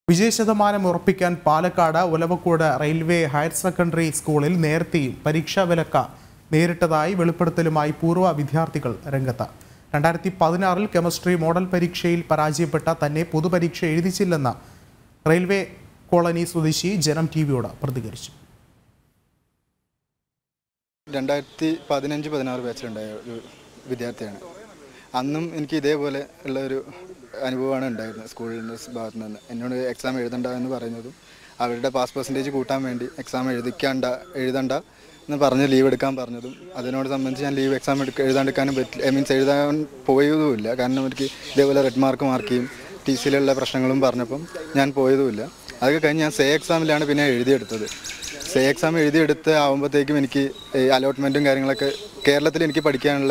വിജയശതമാനം ഉറപ്പിക്കാൻ Palakkad Olavakkode railway higher secondary സ്കൂളിൽ നേരത്തെയും പരീക്ഷാ വിലക്ക നേരിട്ടതായി വെളിപ്പെടുത്തലുമായി പൂർവ്വ വിദ്യാർത്ഥികൾ രംഗത്ത് രണ്ടായിരത്തി പതിനാറിൽ കെമിസ്ട്രി മോഡൽ പരീക്ഷയിൽ പരാജയപ്പെട്ട തന്നെ പൊതുപരീക്ഷ എഴുതിച്ചില്ലെന്ന് റെയിൽവേ കോളനി സ്വദേശി ജനം ടി വിയോട് പ്രതികരിച്ചു രണ്ടായിരത്തി പതിനഞ്ച് പതിനാറ് ബാച്ചിലുണ്ടായ ഒരു വിദ്യാർത്ഥിയാണ് അന്നും എനിക്ക് ഇതേപോലെ ഉള്ള ഒരു അനുഭവമാണ് ഉണ്ടായിരുന്നത് സ്കൂളിൻ്റെ ഭാഗത്ത് നിന്ന് എന്നോട് എക്സാം എഴുതണ്ട എന്ന് പറയുന്നതും അവരുടെ പാസ് പെർസെൻറ്റേജ് കൂട്ടാൻ വേണ്ടി എക്സാം എഴുതിക്കണ്ട എഴുതണ്ട എന്ന് പറഞ്ഞ് ലീവ് എടുക്കാൻ പറഞ്ഞതും അതിനോട് സംബന്ധിച്ച് ഞാൻ ലീവ് എക്സാം എടുക്ക എഴുതാണ്ടിരിക്കാനും പറ്റില്ല ഐ മീൻസ് എഴുതാൻ പോയതുമില്ല കാരണം എനിക്ക് ഇതേപോലെ റെഡ് മാർക്ക് മാർക്ക് ചെയ്യും ടി സിയിലുള്ള പ്രശ്നങ്ങളും പറഞ്ഞപ്പം ഞാൻ പോയതുമില്ല അതൊക്കെ കഴിഞ്ഞ് ഞാൻ സേ എക്സാമിലാണ് പിന്നെ എഴുതിയെടുത്തത് സേ എക്സാം എഴുതിയെടുത്ത് ആകുമ്പോഴത്തേക്കും എനിക്ക് അലോട്ട്മെൻറ്റും കാര്യങ്ങളൊക്കെ കേരളത്തിൽ എനിക്ക് പഠിക്കാനുള്ള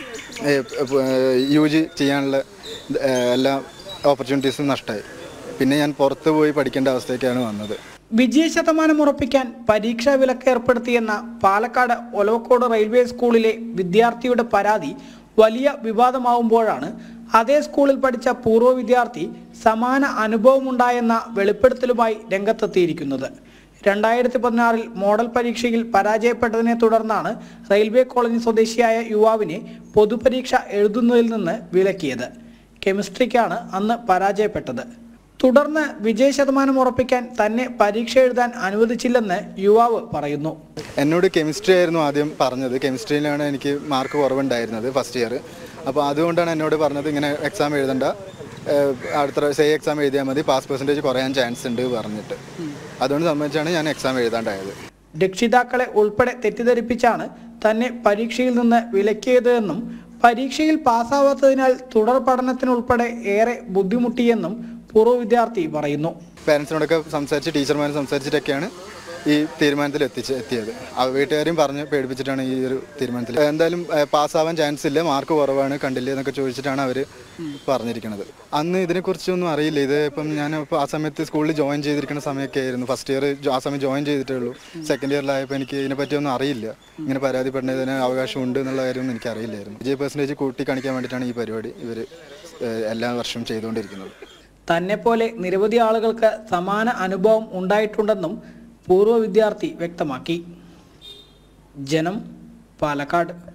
യു ജി ചെയ്യാനുള്ള ഏഹ്, എല്ലാ ഓപ്പർച്യൂണിറ്റീസും നഷ്ടമായി പിന്നെ ഞാൻ പുറത്ത് പോയി പഠിക്കേണ്ട അവസ്ഥയൊക്കെയാണ് വന്നത് വിജയശതമാനം ഉറപ്പിക്കാൻ പരീക്ഷാ വിലക്ക് ഏർപ്പെടുത്തിയെന്ന പാലക്കാട് ഒലവക്കോട് റെയിൽവേ സ്കൂളിലെ വിദ്യാർത്ഥിയുടെ പരാതി വലിയ വിവാദമാവുമ്പോഴാണ് അതേ സ്കൂളിൽ പഠിച്ച പൂർവ്വ വിദ്യാർത്ഥി സമാന അനുഭവമുണ്ടായെന്ന വെളിപ്പെടുത്തലുമായി രംഗത്തെത്തിയിരിക്കുന്നത് രണ്ടായിരത്തി പതിനാറിൽ മോഡൽ പരീക്ഷയിൽ പരാജയപ്പെട്ടതിനെ തുടർന്നാണ് റെയിൽവേ കോളനി സ്വദേശിയായ യുവാവിനെ പൊതുപരീക്ഷ എഴുതുന്നതിൽ നിന്ന് വിലക്കിയത് കെമിസ്ട്രിക്കാണ് അന്ന് പരാജയപ്പെട്ടത് തുടർന്ന് വിജയ ശതമാനം ഉറപ്പിക്കാൻ തന്നെ പരീക്ഷ എഴുതാൻ അനുവദിച്ചില്ലെന്ന് യുവാവ് പറയുന്നു എന്നോട് കെമിസ്ട്രി ആയിരുന്നു ആദ്യം പറഞ്ഞത് കെമിസ്ട്രിയിലാണ് എനിക്ക് മാർക്ക് കുറവുണ്ടായിരുന്നത് ഫസ്റ്റ് ഇയർ അപ്പോൾ അതുകൊണ്ടാണ് എന്നോട് പറഞ്ഞത് ഇങ്ങനെ എക്സാം എഴുതണ്ട ഏഹ്, അടുത്ത സേ എക്സാം എഴുതിയാൽ മതി പാസ് പെർസെൻറ്റേജ് കുറയാൻ ചാൻസ് ഉണ്ട് പറഞ്ഞിട്ട് അതുകൊണ്ട് സംബന്ധിച്ചാണ് ഞാൻ എക്സാം എഴുതാണ്ടായത് രക്ഷിതാക്കളെ ഉൾപ്പെടെ തെറ്റിദ്ധരിപ്പിച്ചാണ് തന്നെ പരീക്ഷയിൽ നിന്ന് വിലക്കിയതെന്നും പരീക്ഷയിൽ പാസ്സാവാത്തതിനാൽ തുടർ പഠനത്തിനുൾപ്പെടെ ഏറെ ബുദ്ധിമുട്ടിയെന്നും പൂർവ്വ വിദ്യാർത്ഥി പറയുന്നു പാരൻസിനോടൊക്കെ സംസാരിച്ച് ടീച്ചർമാരും സംസാരിച്ചിട്ടൊക്കെയാണ് ഈ തീരുമാനത്തിൽ എത്തിച്ച് എത്തിയത് ആ വീട്ടുകാരും പറഞ്ഞ് പേടിപ്പിച്ചിട്ടാണ് ഈ ഒരു തീരുമാനത്തിൽ എന്തായാലും പാസ്സാവാൻ ചാൻസ് ഇല്ല മാർക്ക് കുറവാണ് കണ്ടില്ല എന്നൊക്കെ ചോദിച്ചിട്ടാണ് അവർ പറഞ്ഞിരിക്കുന്നത് അന്ന് ഇതിനെക്കുറിച്ചൊന്നും അറിയില്ല ഇത് ഇപ്പം ഞാൻ ഇപ്പോൾ ആ സമയത്ത് സ്കൂളിൽ ജോയിൻ ചെയ്തിരിക്കുന്ന സമയമൊക്കെ ആയിരുന്നു ഫസ്റ്റ് ഇയർ ആ സമയം ജോയിൻ ചെയ്തിട്ടേ ഉള്ളൂ സെക്കൻഡ് ഇയറിലായപ്പോൾ എനിക്ക് ഇതിനെപ്പറ്റിയൊന്നും അറിയില്ല ഇങ്ങനെ പരാതിപ്പെടുന്നതിന് അവകാശമുണ്ട് എന്നുള്ള കാര്യമൊന്നും എനിക്ക് അറിയില്ലായിരുന്നു വിജയ പെർസെൻറ്റേജ് കൂട്ടി കാണിക്കാൻ വേണ്ടിയിട്ടാണ് ഈ പരിപാടി ഇവർ എല്ലാ വർഷവും ചെയ്തുകൊണ്ടിരിക്കുന്നത് തന്നെ പോലെ നിരവധി ആളുകൾക്ക് സമാന അനുഭവം ഉണ്ടായിട്ടുണ്ടെന്നും പൂർവ്വ വിദ്യാർത്ഥി വ്യക്തമാക്കി ജനം പാലക്കാട്